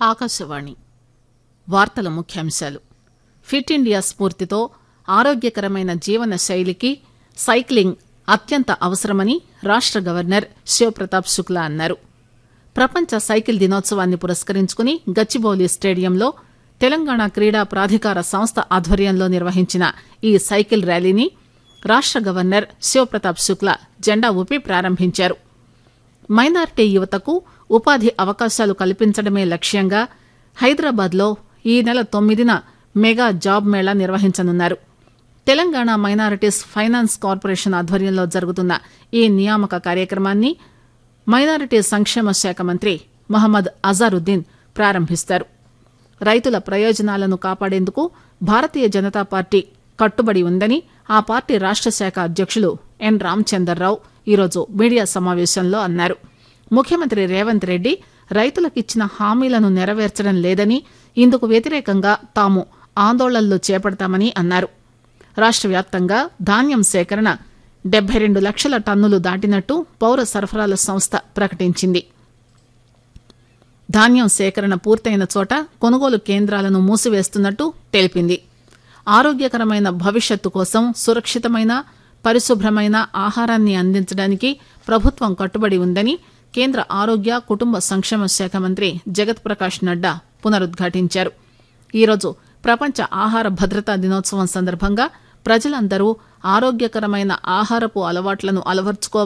ఆకాశవాణి వార్తల ముఖ్యాంశాలు fit India స్ఫూర్తితో ఆరోగ్యకరమైన జీవన శైలికి సైక్లింగ్ అత్యంత అవసరమని రాష్ట గవర్నర్ శివప్రతాప్ శుక్లా అన్నారు ప్రపంచ సైకిల్ దినోత్సవాన్ని పురస్కరించుకుని గచ్చిబౌలి స్టేడియంలో తెలంగాణ క్రీడా ప్రాధికార సంస్థ ఆధ్వర్యంలో నిర్వహించిన ఈ సైకిల్ ర్యాలీని రాష్ట గవర్నర్ శివప్రతాప్ శుక్లా జెండా ఊపి ప్రారంభించారు మైనారిటీ యువతకు ఉపాధి అవకాశాలు కల్పించడమే లక్ష్యంగా హైదరాబాద్లో ఈ నెల తొమ్మిదిన మెగా జాబ్ మేళా నిర్వహించనున్నారు తెలంగాణ మైనారిటీస్ ఫైనాన్స్ కార్పొరేషన్ ఆధ్వర్యంలో జరుగుతున్న ఈ నియామక కార్యక్రమాన్ని మైనారిటీ సంక్షేమ శాఖ మంత్రి మహమ్మద్ అజారుద్దీన్ ప్రారంభిస్తారు రైతుల ప్రయోజనాలను కాపాడేందుకు భారతీయ జనతా పార్టీ కట్టుబడి ఉందని ఆ పార్టీ రాష్ట శాఖ అధ్యక్షులు ఎన్ రామచందర్రావు ఈరోజు మీడియా సమావేశంలో అన్నారు ముఖ్యమంత్రి రేవంత్ రెడ్డి రైతులకిచ్చిన హామీలను నెరవేర్చడం లేదని ఇందుకు వ్యతిరేకంగా తాము ఆందోళనలు చేపడతామని అన్నారు రాష్ట వ్యాప్తంగా ధాన్యం సేకరణ డెబ్బై రెండు లక్షల టన్నులు దాటినట్టు పౌర సరఫరాల సంస్థ ప్రకటించింది ధాన్యం సేకరణ పూర్తయిన చోట కొనుగోలు కేంద్రాలను మూసివేస్తున్నట్టు తెలిపింది ఆరోగ్యకరమైన భవిష్యత్తు కోసం సురక్షితమైన పరిశుభ్రమైన ఆహారాన్ని అందించడానికి ప్రభుత్వం కట్టుబడి ఉందని కేంద్ర ఆరోగ్య కుటుంబ సంక్షేమ శాఖ మంత్రి జగత్ ప్రకాష్ నడ్డా పునరుద్ఘాటించారు ఈరోజు ప్రపంచ ఆహార భద్రతా దినోత్సవం సందర్భంగా ప్రజలందరూ ఆరోగ్యకరమైన ఆహారపు అలవాట్లను అలవర్చుకో